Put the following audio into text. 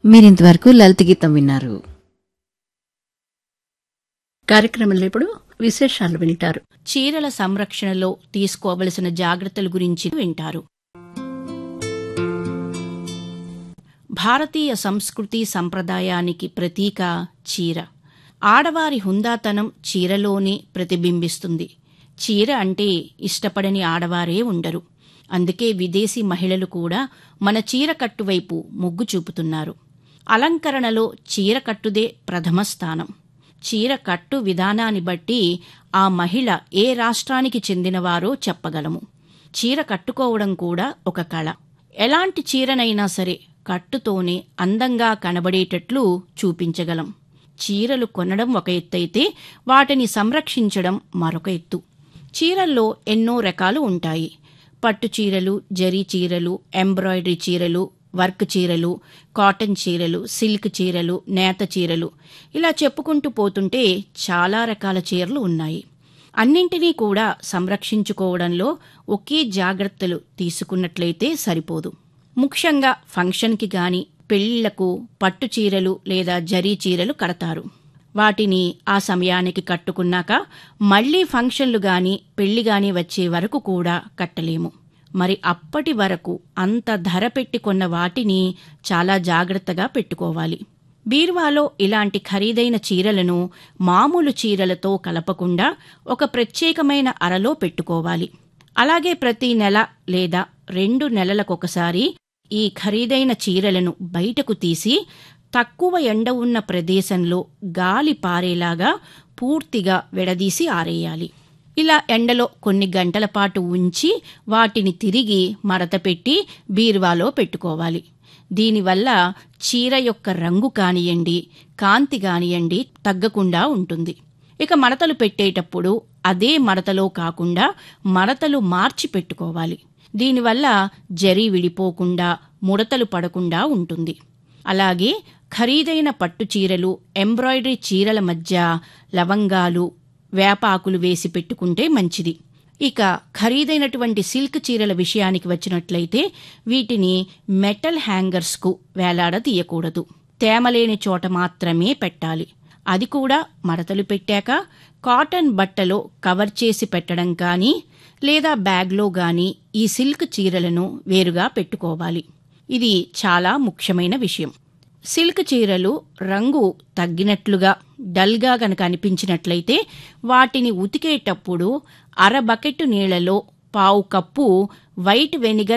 మీరింతవరకు లలిత గీతం విన్నారు కార్యక్రమంలో ఇప్పుడు విశేషాలు వింటారు చీరల సంరక్షణలో తీసుకోవలసిన జాగ్రత్తల గురించి వింటారు భారతీయ సంస్కృతి సంప్రదాయానికి ప్రతీక చీర ఆడవారి హుందాతనం చీరలోనే ప్రతిబింబిస్తుంది చీర అంటే ఇష్టపడని ఆడవారే ఉండరు అందుకే విదేశీ మహిళలు కూడా మన చీర కట్టువైపు మొగ్గు చూపుతున్నారు అలంకరణలో చీర కట్టుదే ప్రథమ స్థానం చీర కట్టు విధానాన్ని బట్టి ఆ మహిళ ఏ రాష్ట్రానికి చెందినవారో చెప్పగలము చీర కట్టుకోవడం కూడా ఒక కళ ఎలాంటి చీరనైనా సరే కట్టుతోనే అందంగా కనబడేటట్లు చూపించగలం చీరలు కొనడం ఒక ఎత్తైతే వాటిని సంరక్షించడం మరొక ఎత్తు చీరల్లో ఎన్నో రకాలు ఉంటాయి పట్టు చీరలు జరీ చీరలు ఎంబ్రాయిడరీ చీరలు వర్క్ చీరలు కాటన్ చీరలు సిల్క్ చీరలు నేత చీరలు ఇలా చెప్పుకుంటూ పోతుంటే చాలా రకాల చీరలు ఉన్నాయి అన్నింటినీ కూడా సంరక్షించుకోవడంలో ఒకే జాగ్రత్తలు తీసుకున్నట్లయితే సరిపోదు ముఖ్యంగా ఫంక్షన్కి గాని పెళ్లిళ్లకు పట్టు చీరలు లేదా జరీ చీరలు కడతారు వాటిని ఆ సమయానికి కట్టుకున్నాక మళ్లీ ఫంక్షన్లు గాని పెళ్లి గాని వచ్చే వరకు కూడా కట్టలేము మరి అప్పటి వరకు అంత ధర పెట్టి కొన్న వాటిని చాలా జాగ్రత్తగా పెట్టుకోవాలి బీర్వాలో ఇలాంటి ఖరీదైన చీరలను మామూలు చీరలతో కలపకుండా ఒక ప్రత్యేకమైన అరలో పెట్టుకోవాలి అలాగే ప్రతి నెల లేదా రెండు నెలలకొకసారి ఈ ఖరీదైన చీరలను బయటకు తీసి తక్కువ ఎండ ఉన్న ప్రదేశంలో గాలి పారేలాగా పూర్తిగా విడదీసి ఆరేయాలి ఇలా ఎండలో కొన్ని గంటల పాటు ఉంచి వాటిని తిరిగి మడతపెట్టి బీరువాలో పెట్టుకోవాలి దీనివల్ల చీర యొక్క రంగు కానియండి కాంతి కానియండి తగ్గకుండా ఉంటుంది ఇక మడతలు పెట్టేటప్పుడు అదే మడతలో కాకుండా మడతలు మార్చి పెట్టుకోవాలి దీనివల్ల జరి విడిపోకుండా ముడతలు పడకుండా ఉంటుంది అలాగే ఖరీదైన పట్టు చీరలు ఎంబ్రాయిడరీ చీరల మధ్య లవంగాలు వేపాకులు వేసి పెట్టుకుంటే మంచిది ఇక ఖరీదైనటువంటి సిల్క్ చీరల విషయానికి వచ్చినట్లయితే వీటిని మెటల్ హ్యాంగర్స్కు వేలాడదీయకూడదు తేమలేని చోట మాత్రమే పెట్టాలి అది కూడా మడతలు పెట్టాక కాటన్ బట్టలో కవర్ చేసి పెట్టడం కానీ లేదా బ్యాగ్లో గాని ఈ సిల్క్ చీరలను వేరుగా పెట్టుకోవాలి ఇది చాలా ముఖ్యమైన విషయం సిల్క్ చీరలు రంగు తగ్గినట్లుగా డల్గా గనక అనిపించినట్లయితే వాటిని ఉతికేటప్పుడు అర బకెట్ నీళ్లలో పావు కప్పు వైట్ వెనిగర్